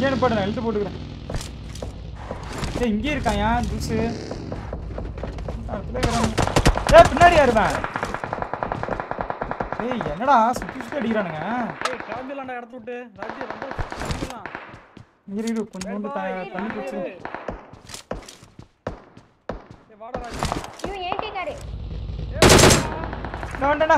இங்கே நிப்பாடு நான் எழுத்து போட்டுக்கிறேன் ஏய் இங்கே இருக்கான் ஏன் ஜூஸு ஏய் பின்னாடி யாருவேன் ஏய் என்னடா சுத்தி சுத்தி அடிக்கிறானுங்க ஏய் கிளம்பிடலாம்டா இடத்த விட்டு ராஜி ரொம்ப கிளம்பிடலாம் இரு இரு கொஞ்சோண்டு த தண்ணி குடிச்சு ஏய் வாடா ராஜி இவன் ஏடி காரு நான் வந்துட்டேண்ணா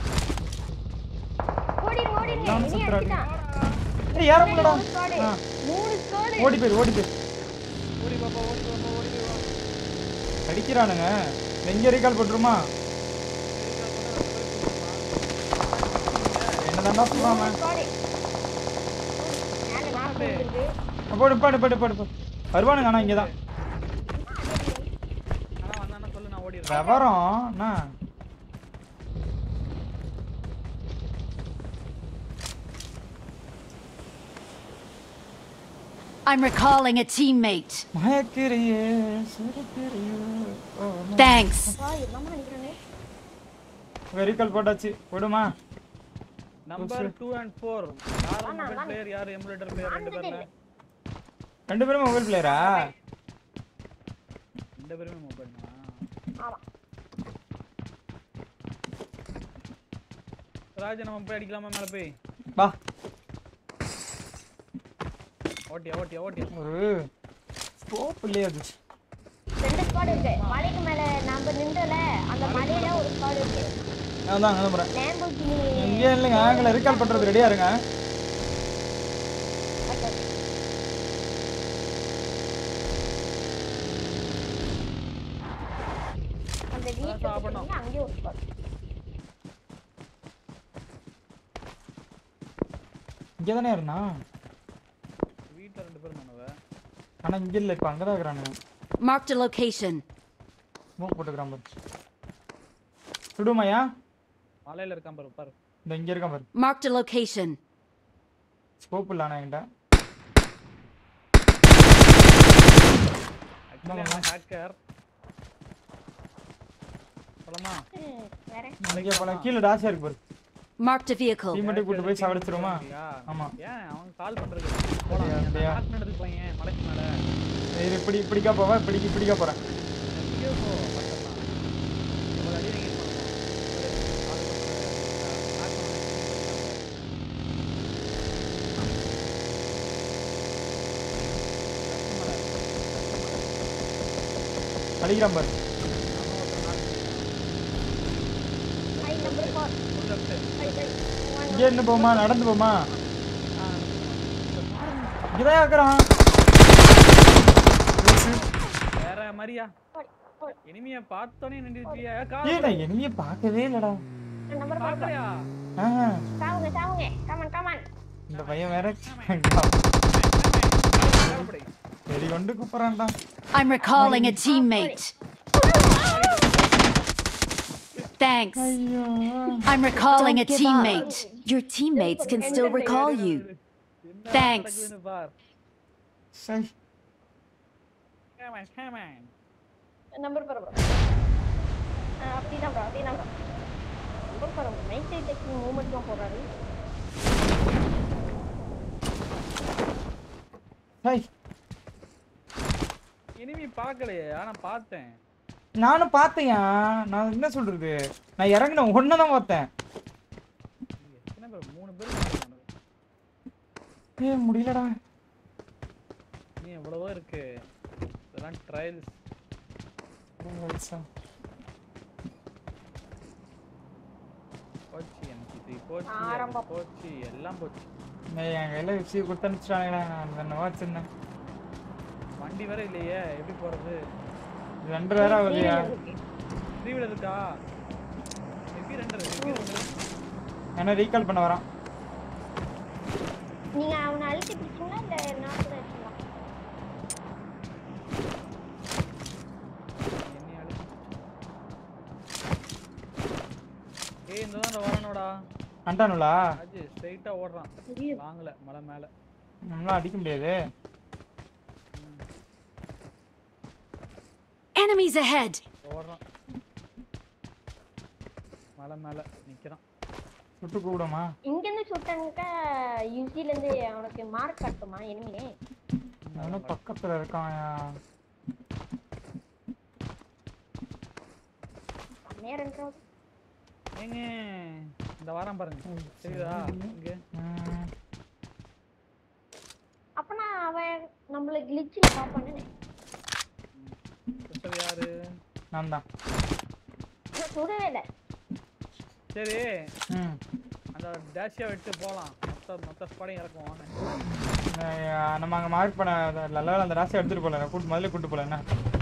ஓடிடு ஓடிடு எல்லாம் இனி சுத்துறாங்க. அடிச்சிட்டான் ஏய் யாரும் இல்லடா மூணு ஸ்குவாடு ஆ மூணு ஸ்குவாடு ஓடி போயிரு ஓடி போயிரு ஓடி பாப்பா ஓடி பாப்பா ஓடி வா அடிக்கிறானுங்க எங்க ரீகால் போட்டுருமா என்னதான்டா சொல்றாம மூணு ஸ்குவாடு மேல நான் போயிருக்கு போடு போடு போடு போடு போடு வருவானுங்க ஆனா இங்கதான் ஆனா வந்தானா சொல்லு நான் ஓடிடுறேன் விவரம் என்ன I'm recalling a teammate. மயக்கிறியே சுருக்கிறியே O, Thanks. அப்பா என்னமா நினைக்கிறேனே ரீகால் போட்டாச்சு விடுமா நம்பர் 2 அண்ட் 4 யார் மொபைல் பிளேயர் யார் எமுலேட்டர் பிளேயர் ரெண்டு பேர்ல ரெண்டு பேரும் மொபைல் பிளேயரா ரெண்டு பேருமே மொபைல் ஆமா ராஜ் நம்ம போய் அடிக்கலாமா மேல போய் வா ஓட்டியா ஓட்டியா ஓட்டியா ஒரு ஸ்கோப் இல்லையா அது ரெண்டு ஸ்குவாடு இருக்கு மலைக்கு மேல நாம நின்றல அந்த மலையில ஒரு ஸ்குவாடு இருக்கு நான் தான் அங்கே போகிறேன் லேம்போகினி இங்கே இல்லைங்க ஆங்கில ரீகால் பண்ணுறது ரெடியாக இருங்க அந்த வீட்டுல பாத்தீங்கன்னா அங்கேயும் ஒரு ஸ்குவாடு இங்கே தானே இருந்தா வீட்ல ரெண்டு பேரும் தானவ ஆனால் இங்கே இல்லை இப்போ அங்கே தான் இருக்கிறானுங்க Marked a location. மூக் போட்டுக்கிறான் பாரு சுடுமாயா மலையில இருக்கான் பாரு பாரு இந்த இங்கே இருக்கான் பாரு Marked a location. ஸ்கோப் இல்லை ஆனால் என்கிட்ட ஆக்சுவலி அவன் ஹேக்கர் சொல்லமா ம், வேற இங்கே போல கீழே டாஸியாக இருக்கு பாரு Marked a vehicle. டீமெண்ட்டை கூட்டு போய் சாவடிச்சிருமா அப்படியா? ஆமா. ஏன் அவன் கால் பண்றது போலாம் அப்படியா, அப்படியா? ஹேக் பண்ணதுக்கு பையன் மலைக்கு மேல இது இப்படி இப்படிக்கா போவா இப்படி இப்படிக்கா போகிறேன் எங்கேயோ போ பக்கத்துல இவ்வளவு அடி வாங்கியிருப்பான் அவன். கால் பண்றது, hack பண்ணது. அடிக்கிறான் பாரு ஐ நம்பர் ஃபோர் ஐ ஐ ஒன் இங்கே என்ன போமா நடந்து போமா இங்கதான் இருக்கிறான் வேற மாதிரியா இனிமைய பார்த்தோன்னே நின்றுட்டியா ஏய் நான் எனிமையை பார்க்கவே இல்லடா நம்பர் ஃபோர் பார்க்கலையா ஆ, சாவுங்க சாவுங்க கமான் கமான் இந்த பையன் வேற சரி கொண்டு கூப்பிட்றான்டா I'm recalling a teammate. Thanks. ஐயோ I'm recalling a Don't give up. teammate. Your teammates can still recall you. Thanks. பார் சரி Come on, come on. Number four bro அப்படிதான் ப்ரோ அப்படிதான் bro number four Mike technique movement தான் போடுறாரு சரி இனிமே பார்க்கலையே ஆனா பார்த்தேன் நானும் பார்த்தேன்யா நான் என்ன சொல்றது நான் இறங்கின ஒன்றை தான் பார்த்தேன் எத்தனை பேர் மூணு பேர் இருக்காங்க. ஏ முடியலடா நீ எவ்வளவோ இருக்கு இதெல்லாம் ட்ரையல்ஸ் போச்சு எனக்கு போச்சு ஆரம்பம். எனக்கு போச்சு எல்லாம் போச்சு ஏய், என் கையில வச்சு கொடுத்து அனுப்பிச்சிட்டாங்களே நான் என்னவா வச்சிருந்தேன் வண்டி வேற இல்லையே எப்படி போறது ரெண்டு வேற ஆகுதுயா த்ரீ வீலர் இருக்கா எப்படி ரெண்டு எப்படி ரெண்டு என்ன ரீகால் பண்ண வரான் நீங்க அவனை அழுத்தி பிடிச்சீங்களா இல்ல நான் கூட வச்சுக்கலாம் என்னைய அழுத்தி ஏய் இந்த தான் வரணும்டா அண்டானுலா ராஜு ஸ்ட்ரைட்டா ஓடுறான் வாங்கல மலை மேல நம்மளாம் அடிக்க முடியாது Enemies ahead. ஓடுறான் மலை மேல நிக்கிறான் சுட்டு கூப்பிடுமா இங்க இருந்து சுட்டனுக்கா யூசில இருந்து அவனுக்கு மார்க் காட்டுமா எனிமே அவனும் பக்கத்துல இருக்கான் நேரம் இருக்காது. ஏங்க இந்த வாரம் பாருங்க தெரியுதா இங்க ம். அப்பனா அவன் நம்மள கிளிச்சில் பாப்பானே சுட்டது யாரு நான் தான் சுடவே இல்லை சரி ம் அந்த டேஷியா விட்டு போலாம் மொத்த மொத்த ஸ்பாடையும் இறக்கும் வாங்க அஹ் நம்ம அங்க மார்க் பண்ண நல்ல அந்த ராசியை எடுத்துட்டு போல கூட்டு முதல்ல கூட்டு போல என்ன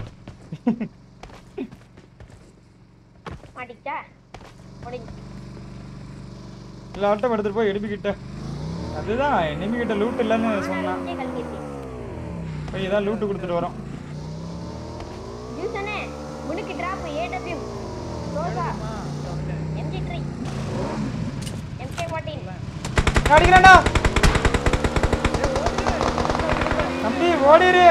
மாட்டிக்கிட்டா முடிஞ்சு இல்ல ஆட்டம் எடுத்துட்டு போய் எடுப்பிக்கிட்ட அதுதான் enemy கிட்ட லூட் இல்லைன்னு சொன்னான் நானே கலக்கிருக்கேன் போய் ஏதாவது லூட்டு கொடுத்துட்டு வரோம் ஜூசனே முடுக்கு டிராப் ஏடபிள்யூ ரோசா எம்ஜி ட்ரீ எம்கே ஃபார்ட்டீன் அடிக்கிறேன்டா தம்பி ஓடிரு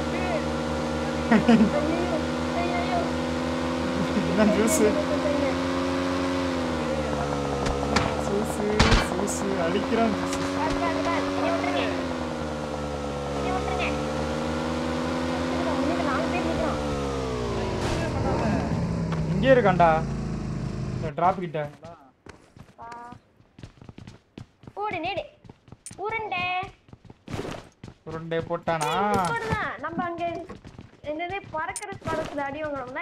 என்ன ஜூஸ் ஜூஸ் ஜூஸ் அடிக்கிறான் ஜூஸ் இங்கே இருக்கான்டா இந்த டிராப் கிட்ட ஓடு நேடு உருண்டை உருண்டை போட்டானா இப்படிதான் நம்ம அங்க என்னது பறக்கிற ஸ்குவாடத்துல அடி வாங்கணும்ல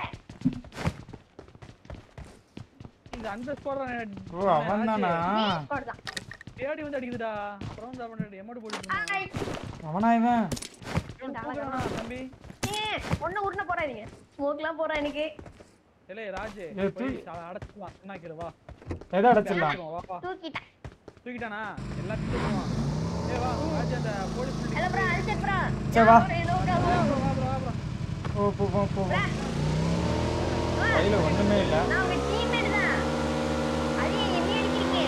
இந்த அந்த ஸ்குவாட் ஓ அவன் தானா ஸ்குவாட் தான் தேடி வந்து அடிக்குதுடா அப்புறம் வந்து அவன் எமௌண்ட் போட்டு இருந்தான். ஆய். அவனா இவன் இந்த ஆளை தூக்குறானா, தம்பி ஏய், ஒண்ணு உருண்ட போறாதீங்க ஸ்மோக்லாம் போறா எனக்கு இல்லை ராஜ் ஏய், போய் தூக்கி- அடைச்சுவான் என்னாக்கிற வா எதை அடைச்சிடலாம் வா வா தூக்கிட்டேன் தூக்கிட்டானா எல்லாத்தையும் தூக்குவான் ஏய் வா ராஜ் அந்த போலீஸ் பில்டிங் ஹலோ ப்ரோ அழிச்சட் ப்ரோ சரி, வா. ஏதோ ஒரு ஆளு. வா ப்ரோ வா ப்ரோ ஓ போ போ போ ப்ரோ. ஆ, கையில ஒண்ணுமே இல்ல நான் உங்க டீம்மேட் தான் அது ஏன் என்னைய அடிக்கிறீங்க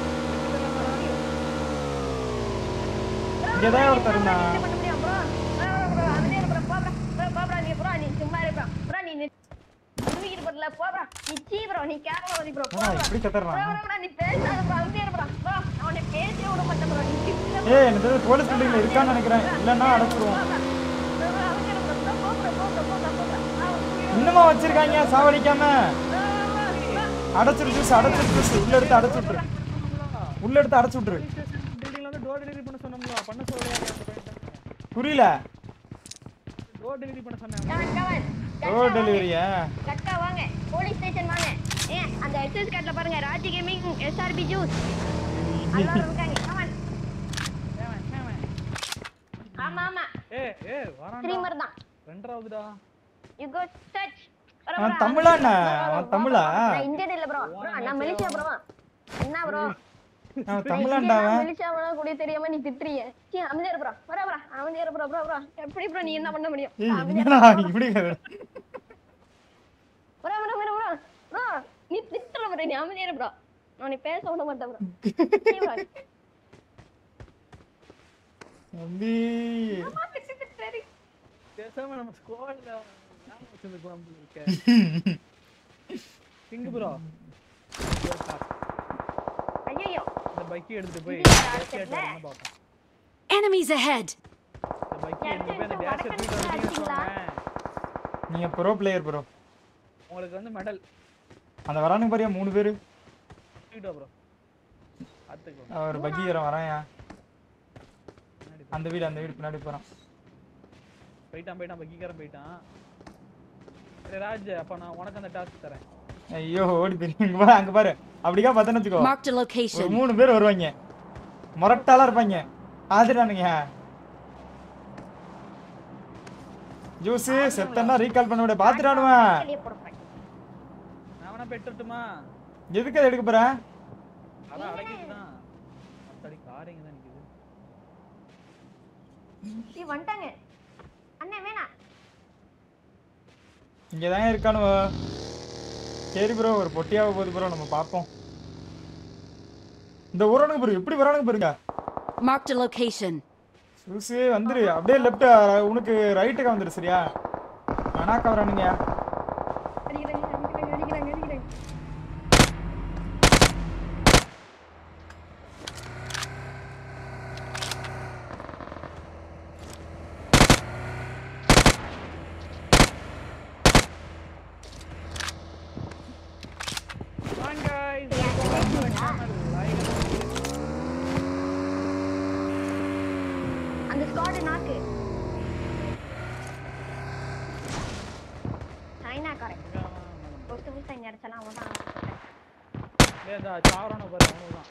Bro, இங்கதான் bro, ஒருத்தர் bro, இருந்தான். என்ன பண்ண முடியும் bro? Bro, bro, bro, அமைதியா இரு bro, போ bro. Bro, போ bro, நீ bro, நீ சும்மா இரு bro. Bro, நீ நி- தூக்கிட்டு போறல, போ bro. நீ சீ bro, நீ கேவலவாதி bro, போ ஆ, bro. இப்படி கத்துறான். Bro, bro, bro, நீ பேசாத bro, அமைதியா இரு bro. Bro, நான் உன்னை பேசவே விட மாட்டேன் bro, நீ திட்டுல bro. ஏய் எனக்கு தெரிஞ்சு போலீஸ் பில்டிங்ல இருக்கான்னு நினைக்கிறேன் இல்லன்னா அடைச்சிருவோம் Bro, bro, bro, அமைதியா இரு bro. Bro, போ bro, போ bro, போ bro, போ bro. ஆ, தூக்கிட்டு இன்னுமா வச்சிருக்காங்க சாவடிக்காம bro, bro, bro. அடைச்சிரு ஜூஸ் அடைச்சிரு ஜூஸ் உள்ள எடுத்து அடைச்சு விட்டுரு உள்ள எடுத்து அடைச்சு விட்டுரு பில்டிங்ல வந்து டோர் டெலிவரி பண்ண சொன்னோம்ல பண்ண சொல்றியா புரியல டோர் டெலிவரி பண்ண சொன்னேன் Come on, come on. ஓ கரெக்டா வாங்க. டெலிவரியா கரெக்டா வாங்க போலீஸ் ஸ்டேஷன் வாங்க ஏன் அந்த எக்ஸஸ் கார்டுல பாருங்க ராஜி கேமிங் எஸ்ஆர்பி ஜூஸ் எல்லாரும் இருக்காங்க கமான் ஏவன், ஏவன். ஆமா ஆமா ஏய் ஏய் வரான்டா ஸ்ட்ரீமர் தான் ரெண்டாவதுடா யூ கோ டச் அவன் தமிழா என்ன? அவன் தமிழா? நான் இந்தியன் இல்ல ப்ரோ ப்ரோ நான் மலேசியா ப்ரோ என்ன ப்ரோ அவன் தமிழாண்டா அவன் மலேசியா கூட தெரியாம நீ திட்டுறீங்க சீ அமைதியா இரு ப்ரோ வர ப்ரோ அமைதியா இரு ப்ரோ ப்ரோ ப்ரோ எப்படி ப்ரோ நீ என்ன பண்ண முடியும் ஏய் அமைதியா என்னடா இப்படி கதை? Bro bro bro bro bro நீ திட்டுற ப்ரோ நீ அமைதியா இரு ப்ரோ நான் நீ பேச விட மாட்டேன் ப்ரோ சீ bro. தம்பி அம்மா திட்டு திட்டுறாரு. பேசாம நம்ம ஸ்குவாட்ல நாம வச்சிருக்கலாம் போல இருக்க கிங் ப்ரோ ஐயையோ இந்த பைக்கை எடுத்துட்டு போய் இது டேஷ் அடுத்ததுல. ஏட்டு வரணும் பாப்போம் Enemies ahead! இந்த பைக்கை எடுத்துட்டு போய் அந்த அடுத்து டேஷ் வடக்கு தூக்கிட்டு வந்துட்டீங்கன்னு அடிச்சிங்களா? வச்சுக்கோங்களேன், நீங்க ப்ரோ பிளேயர் ப்ரோ உங்களுக்கு வந்து மெடல் அந்த வரானுங்க பாரியா மூணு பேரு தூக்கிட்டு ப்ரோ பார்த்துக்கோ அவர் பகீரம் வராயா பின்னாடி போ. அந்த வீடு அந்த வீடு பின்னாடி போறான் போயிட்டான் போயிட்டான் பைக்காரன் போயிட்டான் சரி ராஜ் அப்ப நான் உனக்கு அந்த டாஸ்க் தரேன் ஐயோ ஓடி போய் இங்க பாரு அங்க பாரு அப்படிக்கா பார்த்தேன்னு வச்சுக்கோ Marked a ஒரு location. மூணு பேர் வருவாங்க முரட்டாலாம் இருப்பாங்க ஆதிரானுங்க ஜூஸ் செத்தன்னா ரீகால் பண்ண விட பாத்துட்டானுவன் வெளியே போட போறேன். நான் வேணா பெற்றுட்டுமா எதுக்கு அதை எடுக்க போற அதான் அடக்கிட்டுதான் மத்தடி காரிங்க தான் நிக்குது சீ, வந்துட்டாங்க அண்ணே வேணாம் இங்கதான் இருக்கானுவ சரி ப்ரோ ஒரு பொட்டியாக போகுது ப்ரோ நம்ம பார்ப்போம் இந்த ஊரானுங்க பாரு எப்படி வரானுங்க பாருங்க Marked a location. ஜூஸ் வந்துரு அப்படியே லெஃப்ட் உனக்கு ரைட்டுக்கு வந்துரு சரியா அனாக்கா வரானுங்க அடிக்கிறாங்க அடிக்கிறாங்க அடிக்கிறாங்க அடிக்கிறாங்க on guys welcome to the channel like அந்த ஸ்குவாட் நாக்கு சைனாக்காரன் ஃபர்ஸ்ட் ஃபர்ஸ்ட் இங்க அடிச்சலாம் அவன் தான் ஏதா சாவறான பாரு அவனுதான்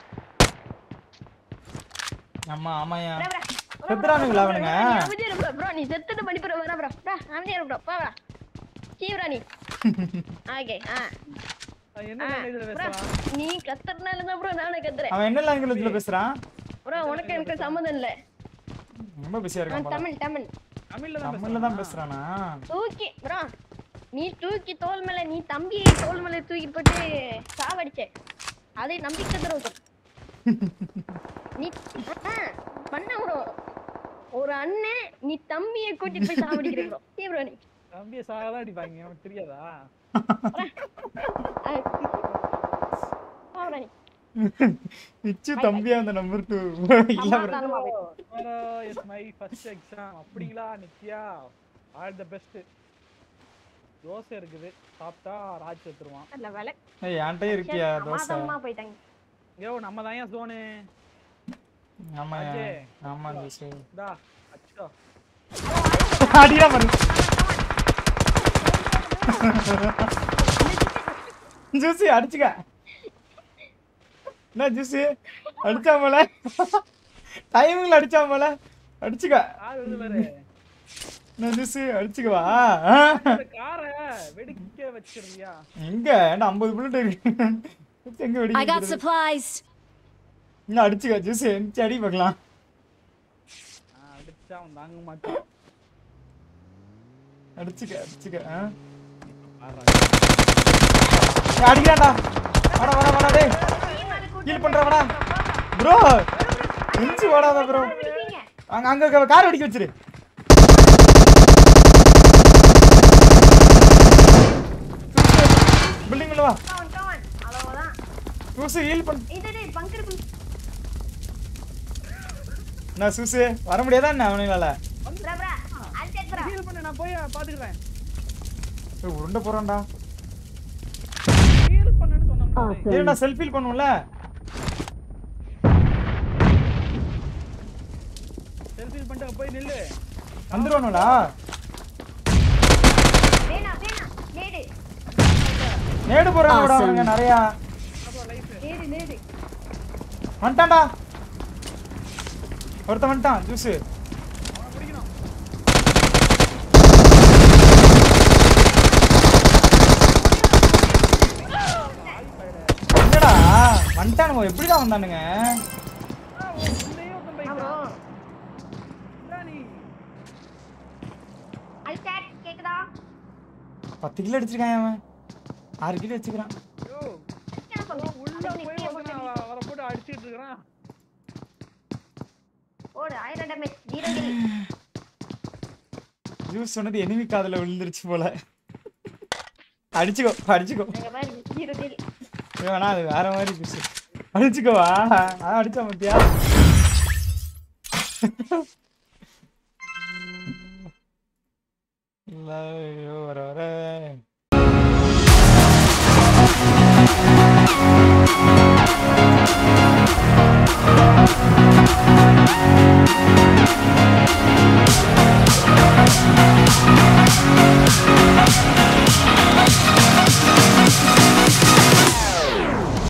ஆமா ஆமாயா ப்ரோ ப்ரோ செத்துறானுங்களா அவனுங்க அமைதியா ப்ரோ ப்ரோ நீ செத்துட்டு பண்ணி ப்ரோ வர ப்ரோ ப்ரோ அமைதியா ப்ரோ போ ப்ரோ சீவ்ரா நீ ஓகே ஆ அவன் என்ன ஆ, language ல bro, பேசுறான் நீ கத்துறதுனால தான் ப்ரோ நானும் கத்துறேன் அவன் என்ன லாங்குவேஜ்ல பேசுறான் ப்ரோ உனக்கு எனக்கு சம்மந்தம் இல்ல ரொம்ப பிஸியா இருக்கான் நான் போல. தமிழ் தமிழ் தமிழ்ல தான் தமிழ்ல தான் பேசுறானா தூக்கி ப்ரோ நீ தூக்கி தோல் மேல நீ தம்பி தோல் மேல தூக்கி போட்டு சாவடிச்ச அதை நம்பிக்கை துரோகம் நீ ஆ, பண்ண ப்ரோ ஒரு அண்ணன் நீ தம்பியை கூட்டிட்டு போய் சாவடிக்கிற ப்ரோ சீ ப்ரோ நீ தம்பியை சாகதான் அடிப்பாங்க அவனுக்கு தெரியாதா ஆ, போ bro நீ இச்சு தம்பியா அந்த நம்பர் டூ இல்ல bro. ஆமா, ஆமா. tomorrow is my first exam அப்படிங்களா Nithya all the best dosa இருக்குது சாப்பிட்டா ராஜ் எடுத்துருவான் நல்ல வேலை ஏய் என்கிட்டயும் இருக்கியா தோசை சமாதானமா போயிட்டாங்க ஐயோ நம்ம தான் ஏன் சோனு ஆமாயா அஜே. ஆமா தோசை இந்தா அச்சோ அடிடா பாரு ஜூசி அடிச்சுக்க என்ன ஜூசி அடிச்சா போல டைமிங்ல அடிச்சா போல அடிச்சுக்க கார் வருது பாரு என்ன ஜூசி அடிச்சுக்கவா இந்த காரை வெடிக்க வச்சிருந்தியா எங்க ஏன்டா ஐம்பது புல்லட் இருக்கு ஜூசி எங்க I got வெடிக்க supplies. இன்னும் அடிச்சுக்க ஜூசி எந்திரிச்சு அடி பார்க்கலாம் ஆ, அடிச்சா அவன் தாங்க மாட்டான் அடிச்சுக்க அடிச்சுக்க ஆ? பாருடா. ஏய், அடிக்கிறான்டா வாடா வாடா வாடா டேய் ஹீல் பண்ற வாடா ப்ரோ எஞ்சி ஓடாத ப்ரோ இருக்கீங்க அங்க அங்க கார் அடிக்க வச்சிரு பில்டிங்ல வா கவுன் கவுன் அவ்வளவுதான் சூசு ஹீல் பண்ண இது இது பங்கர் நான் சூசு வர முடியாதா என்ன அவனுங்களால ப்ரோ ப்ரோ அல்டெக் ப்ரோ ஹீல் பண்ணு நான் போய் பாத்துக்கிறேன் ஏய், உருண்டை போறான்டா ஹீல் பண்ணுன்னு சொன்னோம்ல ஏன்டா செல்ஃப் ஹீல் பண்ணுவோம்ல செல்ஃபி பண்ணிட்டு அங்க போய் நில்லு வந்துருவானுடா வேணா வேணா நேடு நேடு போறானுடா Awesome. அவனுங்க நிறையா அப்புறம் லைஃப் நேடு நேடு வந்துட்டான்டா ஒருத்தன் வந்துட்டான் ஜூஸு அவனை பிடிக்கணும் என்னடா வந்துட்டானுங்க எப்படிதான் வந்தானுங்க ஆ, உன் உள்ளேயே ஒருத்தன் ப்ரோ போயிட்டான். இந்தா நீ அல்டெக் கேக்குதா பத்து கிலோ அடிச்சிருக்கான் அவன் ஆறு கிலோ வச்சுக்கிறான் யோ, என்ன சொல்ற உள்ள அது போய் நித்திய ஒருத்தன் போட்டு அவ- அவரை போட்டு அடிச்சிட்டு இருக்கிறான் ஓடு ஆயிரம் டேமேஜ் ஜீரோ கில் ஜூஸ் சொன்னது எனிமி காதுல விழுந்துருச்சு போல அடிச்சுக்கோ அடிச்சுக்கோ எங்க மாதிரி ஜீரோ கில் வேணா அது வேற மாதிரி ஜூஸ் அடிச்சுக்கோவா அதான் அடிச்சா மத்தியா இல்ல ஐயோ வர வர